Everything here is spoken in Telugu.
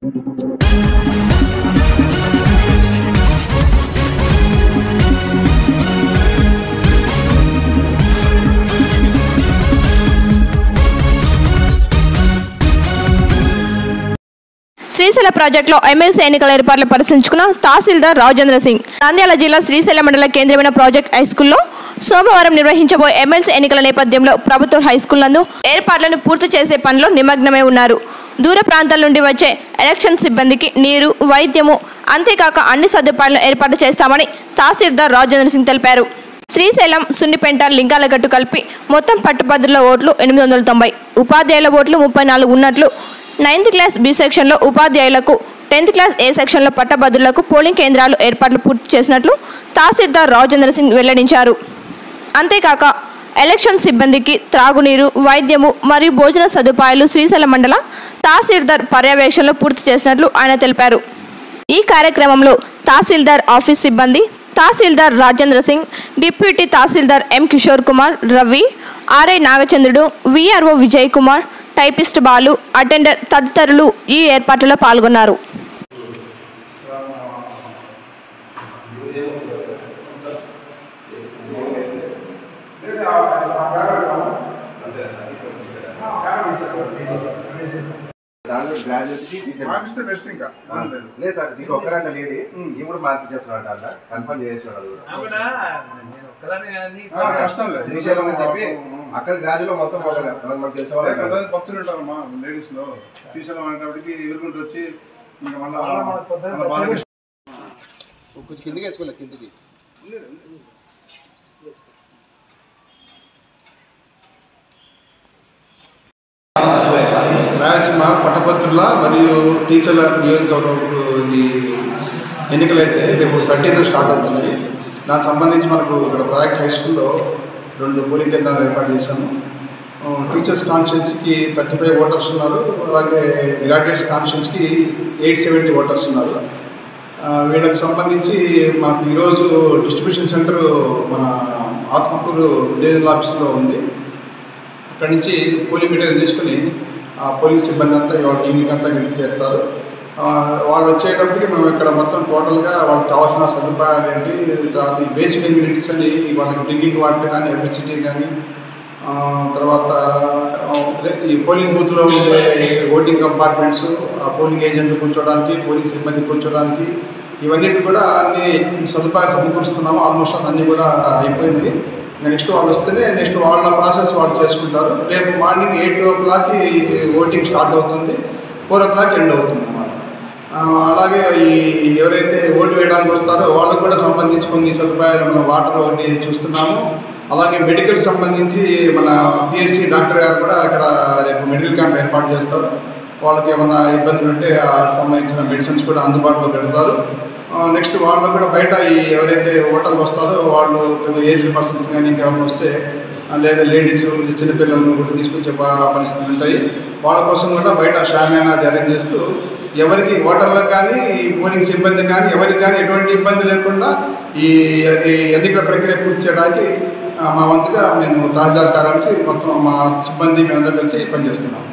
శ్రీశైల ప్రాజెక్టులో ఎమ్మెల్సీ ఎన్నికల ఏర్పాట్లు పరిశీలించుకున్న తహసీల్దార్ రాజేంద్ర సింగ్ నంద్యాల జిల్లా శ్రీశైల మండల కేంద్రమైన ప్రాజెక్ట్ హై స్కూల్లో సోమవారం నిర్వహించబోయే ఎమ్మెల్సీ ఎన్నికల నేపథ్యంలో ప్రభుత్వ హై స్కూల్ నందు ఏర్పాట్లను పూర్తి చేసే పనిలో నిమగ్నమై ఉన్నారు దూర ప్రాంతాల నుండి వచ్చే ఎలక్షన్ సిబ్బందికి నీరు వైద్యము అంతేకాక అన్ని సదుపాయాలను ఏర్పాటు చేస్తామని తహసీల్దార్ రాజేంద్ర సింగ్ తెలిపారు శ్రీశైలం సున్నిపెంట లింగాలగట్టు కలిపి మొత్తం పట్టుభద్రుల ఓట్లు ఎనిమిది వందల తొంభై ఉపాధ్యాయుల ఓట్లు ముప్పై నాలుగు ఉన్నట్లు నైన్త్ క్లాస్ బి సెక్షన్లో ఉపాధ్యాయులకు టెన్త్ క్లాస్ ఏ సెక్షన్లో పట్టభద్రులకు పోలింగ్ కేంద్రాలు ఏర్పాట్లు పూర్తి చేసినట్లు తహసీల్దార్ రాజేంద్ర సింగ్ వెల్లడించారు అంతేకాక ఎలక్షన్ సిబ్బందికి త్రాగునీరు వైద్యము మరియు భోజన సదుపాయాలు శ్రీశైలం మండల తహసీల్దార్ పర్యవేక్షణలో పూర్తి చేసినట్లు ఆయన తెలిపారు ఈ కార్యక్రమంలో తహసీల్దార్ ఆఫీస్ సిబ్బంది tahsildar Rajendra Singh deputy tahsildar M Kishore Kumar Ravi RI Nagachandrudu VRO Vijay Kumar typist Balu attender తదితరులు ఈ ఏర్పాట్లలో పాల్గొన్నారు దాంట్లో గ్రాడ్యుయేట్ కి టీచర్ మార్పిస్తే బెస్ట్ ఇంకా బాగుంటుంది. లేదు సార్ దీనికి ఒక్కరంట లేడీ ఈ కూడా మార్పించేస్తున్నాడు అంట కన్ఫర్మ్ చేసేసాడు అది కూడా ఆ, కష్టం లేదు శ్రీశైలం అని చెప్పి అక్కడ గ్రాడ్యుయేట్ లో మొత్తం పోగలరు. మనకు తెలిసిన అదే వాళ్ళు కొంతమంది భక్తులు ఉంటారమ్మా లేడీస్ లో శ్రీశైలం అనేటప్పటికి ఎదుర్కొంటూ వచ్చి ఇంకా మళ్ళా మన బాలకృష్ణ కొంచెం కిందికి వేసుకోలే కిందికి రాయలసీమ పట్టభద్రుల మరియు టీచర్ల నియోజకవర్గం ఈ ఎన్నికలు అయితే రేపు థర్టీన్ స్టార్ట్ అవుతున్నాయి దానికి సంబంధించి మనకు ఇక్కడ ప్రాజెక్ట్ హై స్కూల్లో రెండు పోలింగ్ కేంద్రాలు ఏర్పాటు చేశాము ఆ, టీచర్స్ కాన్స్టిట్యున్సీకి థర్టీ ఫైవ్ ఓటర్స్ ఉన్నారు అలాగే గ్రాడ్యుయేట్స్ కాన్స్టిట్యున్సీకి ఎయిట్ సెవెంటీ ఓటర్స్ ఉన్నారు ఆ, వీళ్ళకి సంబంధించి మనకు ఈరోజు డిస్ట్రిబ్యూషన్ సెంటర్ మన ఆత్మకూరు డివిజనల్ ఆఫీస్లో ఉంది అక్కడి నుంచి పోలింగ్ మెటీరియల్ తీసుకుని ఆ పోలింగ్ సిబ్బంది అంతా ఇవాళ ఈవినింగ్ అంతా ఇంటికి చేస్తారు ఆ, వాళ్ళు వచ్చేటప్పటికి మేము ఇక్కడ మొత్తం టోటల్గా వాళ్ళకి కావాల్సిన సదుపాయాలు ఏంటి తర్వాత ఈ బేసిక్ ఇమ్యూనిటీస్ అని వాళ్ళకి డ్రింకింగ్ వాటర్ కానీ ఎలక్ట్రిసిటీ కానీ ఆ, తర్వాత ఆ, అదే ఈ పోలింగ్ బూత్లో ఉండే ఓటింగ్ కంపార్ట్మెంట్స్ ఆ పోలింగ్ ఏజెంట్ కూర్చోవడానికి పోలింగ్ సిబ్బంది కూర్చోవడానికి ఇవన్నీ కూడా అన్ని సదుపాయాలు సమకూరుస్తున్నాము ఆల్మోస్ట్ అన్నీ కూడా అయిపోయింది నెక్స్ట్ వాళ్ళు వస్తేనే నెక్స్ట్ వాళ్ళ ప్రాసెస్ వాళ్ళు చేసుకుంటారు రేపు మార్నింగ్ ఎయిట్ ఓ క్లాక్కి ఓటింగ్ స్టార్ట్ అవుతుంది ఫోర్ ఓ క్లాక్ ఎండ్ అవుతుంది అన్నమాట ఆ, అలాగే ఈ ఎవరైతే ఓటు వేయడానికి వస్తారో వాళ్ళకు కూడా సంబంధించి కొన్ని సదుపాయాలు మన వాటర్ ఒకటి చూస్తున్నాము అలాగే మెడికల్ సంబంధించి మన పిఎస్సి డాక్టర్ గారు కూడా ఇక్కడ రేపు మెడికల్ క్యాంప్ ఏర్పాటు చేస్తారు వాళ్ళకి ఏమైనా ఇబ్బందులు ఉంటే ఆ సంబంధించిన మెడిసిన్స్ కూడా అందుబాటులో పెడతారు నెక్స్ట్ వాళ్ళు కూడా బయట ఈ ఎవరైతే ఓటర్లు వస్తారో వాళ్ళు కొంచెం ఏజ్డ్ పర్సన్స్ కానీ ఇంకెవరైనా వస్తే ఆ, లేదా లేడీస్ చిన్నపిల్లలను కూడా తీసుకొచ్చే ప- పరిస్థితులు ఉంటాయి వాళ్ళ కోసం కూడా బయట షామేనా అది అరేంజ్ చేస్తూ ఎవరికి ఓటర్లకు కానీ ఈ పోలింగ్ సిబ్బంది కానీ ఎవరికి కానీ ఎటువంటి ఇబ్బంది లేకుండా ఈ ఈ ఎన్నికల ప్రక్రియ పూర్తి చేయడానికి ఆ, మా వంతుగా మేము తహసీల్దార్ కార్యాలయం నుంచి మొత్తం మా సిబ్బంది మేమందరం కలిసి పనిచేస్తున్నాం